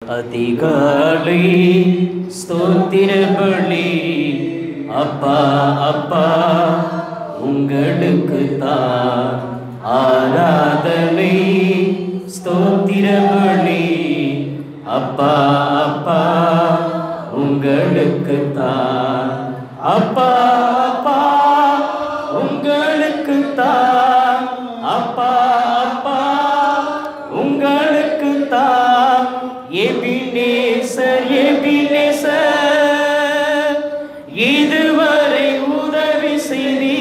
அதிகாலை ஸ்தோத்திர பலி அப்பா அப்பா உங்களுக்கு தான் ஆராதனை ஸ்தோத்திர பலி அப்பா அப்பா உங்களுக்கு தான் அப்பா அப்பா உங்களுக்கு தான் அப்பா அப்பா உங்களுக்கு தான் எபினேசர் எபினேசர் இதுவரை உதவி செய்தி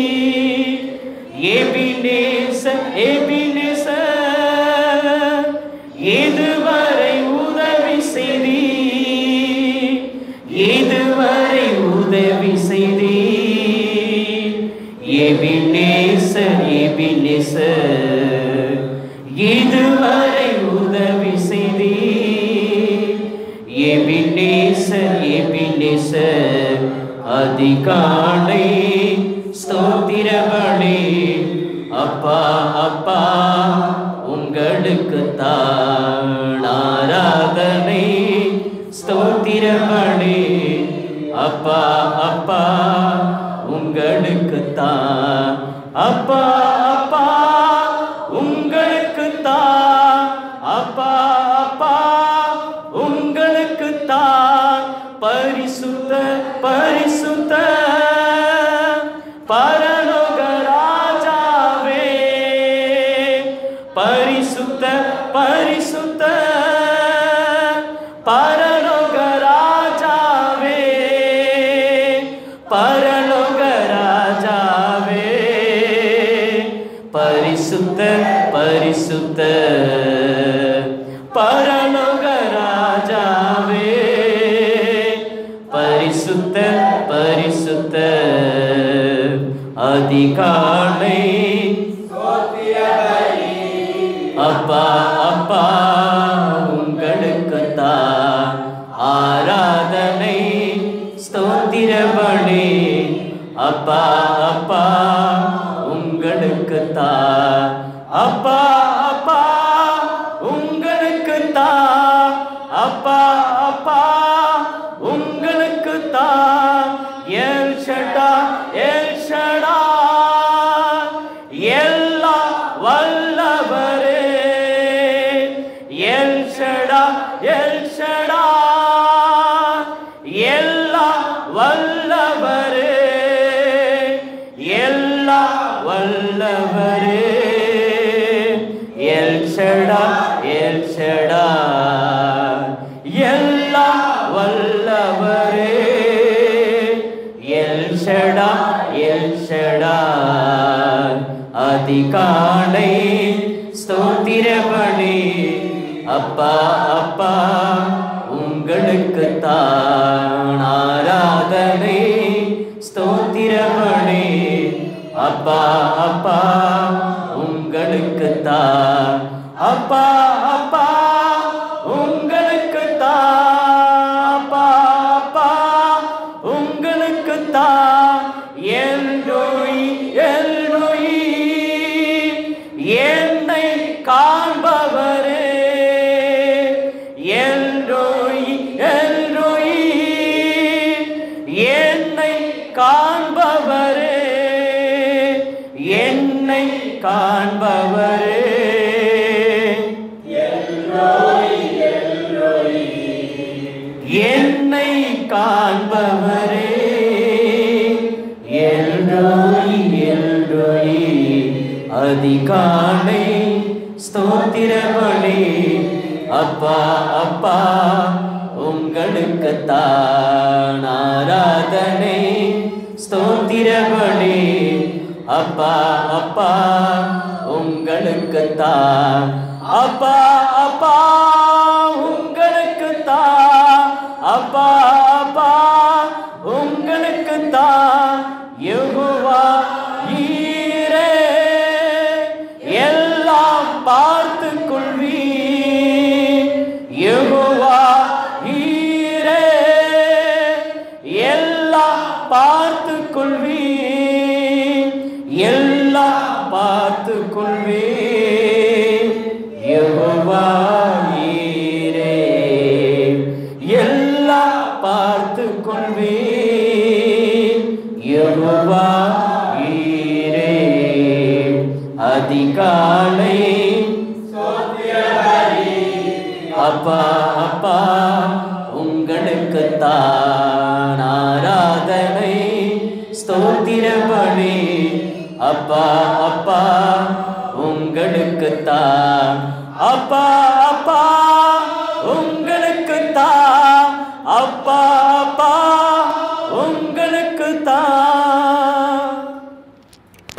எபினேசர் எபினேசர் இதுவரை உதவி செய்தி இதுவரை உதவி செய்தி எபினேசர் எபினேசர் இதுவரை உதவி செய்தி எபினேசர் எபினேசர் அதிகாலை ஸ்தோத்திரபடி அப்பா அப்பா உங்களுக்கு தான் ஆராதனை ஸ்தோத்திரபடி அப்பா அப்பா உங்களுக்கு தான் அப்பா அப்பா உங்களுக்கு தான் அப்பா அப்பா உங்களுக்கு தான் பரிசுத்த பரிசுத்த பரலோக ராஜாவே பரிசுத்த பரிசுத்த பரலோக ராஜாவே பரலோக ராஜாவே பரிசுத்த பரிசுத்த பரலோக ராஜாவே பரிசுத்த பரிசுத்த அதிகாலை அப்பா அப்பா உங்களுக்கு தான் ஆராதனை ஸ்தோத்திர பலி அப்பா அப்பா உங்களுக்கு தான் அப்பா அப்பா உங்களுக்கு தான் அப்பா அப்பா உங்களுக்கு தான் எல் ஷடா எல் ஷடா எல்லா வல்லவரே எல் ஷடா எல் ஷடா எல்லா வல்லவரே எல்லா வல்லவரே எல் ஷடா எல் ஷடா எல்லா வல்லவரே எல் ஷடா எல் ஷடா அதிகாலை ஸ்தோத்திர பலி அப்பா அப்பா உங்களுக்கு தான் ஆராதனை ஸ்தோத்திர பலி அப்பா அப்பா உங்களுக்கு தான் அப்பா அப்பா உங்களுக்கு தான் அப்பா அப்பா உங்களுக்கு தான் எல்ரோய் எல்ரோய் என்னை காண்பவரே எல்ரோய் எல்ரோய் என்னை காண்பவரே என்னை காண்பவரே என்னை காண்பவரே எல்ரோய் எல்ரோய் அதிகாலை ஸ்தோத்திர பலி அப்பா அப்பா உங்களுக்கு தான் ஆராதனை ஸ்தோத்திர பலி அப்பா அப்பா உங்களுக்கு தான் அப்பா அப்பா உங்களுக்கு தான் அப்பா அப்பா உங்களுக்கு தான் யெகோவா ஈரே எல்லாம் பார்த்து கொள்வீ யெகோவா ஈரே எல்லாம் பார்த்து கொள்வீ எல்லாம் பார்த்து கொள்வீ யெகோவா அதிகாலை அப்பா அப்பா உங்களுக்கு தான் ஆராதனை ஸ்தோத்திர பலி அப்பா அப்பா உங்களுக்கு தான்